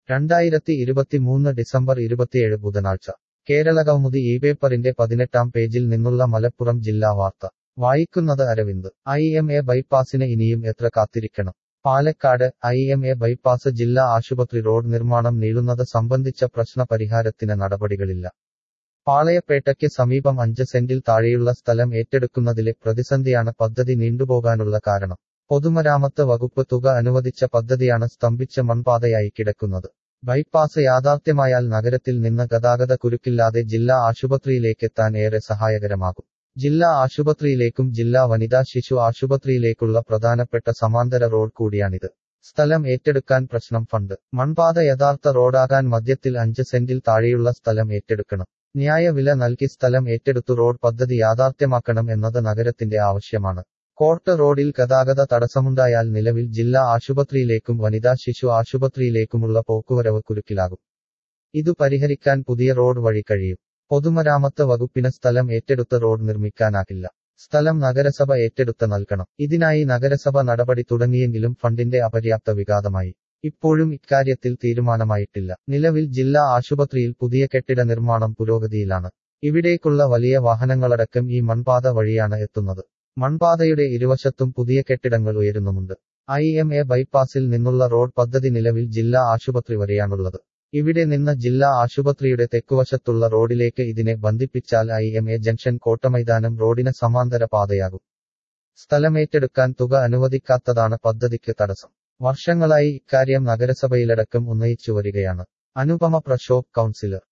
രണ്ടായിരത്തി ഇരുപത്തിമൂന്ന് ഡിസംബർ ഇരുപത്തിയേഴ് ബുധനാഴ്ച കേരളകൗമുദി ഈ പേപ്പറിന്റെ പതിനെട്ടാം പേജിൽ നിന്നുള്ള മലപ്പുറം ജില്ലാ വാർത്ത വായിക്കുന്നത് അരവിന്ദ് ഐ എം എ ബൈപ്പാസിന് ഇനിയും എത്ര കാത്തിരിക്കണം Palakkad I M A bypass ജില്ലാ ആശുപത്രി റോഡ് നിർമ്മാണം നീളുന്നത് സംബന്ധിച്ച പ്രശ്ന പരിഹാരത്തിന് നടപടികളില്ല പാളയപ്പേട്ടയ്ക്ക് സമീപം അഞ്ച് സെന്റിൽ താഴെയുള്ള സ്ഥലം ഏറ്റെടുക്കുന്നതിലെ പ്രതിസന്ധിയാണ് പദ്ധതി നീണ്ടുപോകാനുള്ള കാരണം പൊതുമരാമത്ത് വകുപ്പ് തുക അനുവദിച്ച പദ്ധതിയാണ് സ്തംഭിച്ച മൺപാതയായി കിടക്കുന്നത് ബൈപ്പാസ് യാഥാർത്ഥ്യമായാൽ നഗരത്തിൽ നിന്ന് ഗതാഗത കുരുക്കില്ലാതെ ജില്ലാ ആശുപത്രിയിലേക്കെത്താൻ ഏറെ സഹായകരമാകും ജില്ലാ ആശുപത്രിയിലേക്കും ജില്ലാ വനിതാ ശിശു ആശുപത്രിയിലേക്കുള്ള പ്രധാനപ്പെട്ട സമാന്തര റോഡ് കൂടിയാണിത് സ്ഥലം ഏറ്റെടുക്കാൻ പ്രശ്നം ഫണ്ട് മൺപാത യഥാർത്ഥ റോഡാകാൻ മധ്യത്തിൽ അഞ്ച് സെന്റിൽ താഴെയുള്ള സ്ഥലം ഏറ്റെടുക്കണം ന്യായവില നൽകി സ്ഥലം ഏറ്റെടുത്തു റോഡ് പദ്ധതി യാഥാർത്ഥ്യമാക്കണം എന്നത് നഗരത്തിന്റെ ആവശ്യമാണ് കോർട്ട് റോഡിൽ ഗതാഗത തടസ്സമുണ്ടായാൽ നിലവിൽ ജില്ലാ ആശുപത്രിയിലേക്കും വനിതാ ശിശു ആശുപത്രിയിലേക്കുമുള്ള പോക്കുവരവ് കുരുക്കിലാകും ഇതു പരിഹരിക്കാൻ പുതിയ റോഡ് വഴി കഴിയും പൊതുമരാമത്ത് വകുപ്പിന് സ്ഥലം ഏറ്റെടുത്ത് റോഡ് നിർമ്മിക്കാനാകില്ല സ്ഥലം നഗരസഭ ഏറ്റെടുത്ത് നൽകണം ഇതിനായി നഗരസഭ നടപടി തുടങ്ങിയെങ്കിലും ഫണ്ടിന്റെ അപര്യാപ്ത വിഘാതമായി ഇപ്പോഴും ഇക്കാര്യത്തിൽ തീരുമാനമായിട്ടില്ല നിലവിൽ ജില്ലാ ആശുപത്രിയിൽ പുതിയ കെട്ടിട നിർമ്മാണം പുരോഗതിയിലാണ് ഇവിടേക്കുള്ള വലിയ വാഹനങ്ങളടക്കം ഈ മൺപാത വഴിയാണ് എത്തുന്നത് മൺപാതയുടെ ഇരുവശത്തും പുതിയ കെട്ടിടങ്ങൾ ഉയരുന്നുമുണ്ട് ഐ എം എ ബൈപ്പാസിൽ നിന്നുള്ള റോഡ് പദ്ധതി നിലവിൽ ജില്ലാ ആശുപത്രി വരെയാണുള്ളത് ഇവിടെ നിന്ന് ജില്ലാ ആശുപത്രിയുടെ തെക്കുവശത്തുള്ള റോഡിലേക്ക് ഇതിനെ ബന്ധിപ്പിച്ചാൽ I M A junction Kottamaidanam റോഡിന് സമാന്തര പാതയാകും സ്ഥലമേറ്റെടുക്കാൻ തുക അനുവദിക്കാത്തതാണ് പദ്ധതിക്ക് തടസ്സം വർഷങ്ങളായി ഇക്കാര്യം നഗരസഭയിലടക്കം ഉന്നയിച്ചു വരികയാണ് അനുപമ പ്രശോഭ് കൗൺസിലർ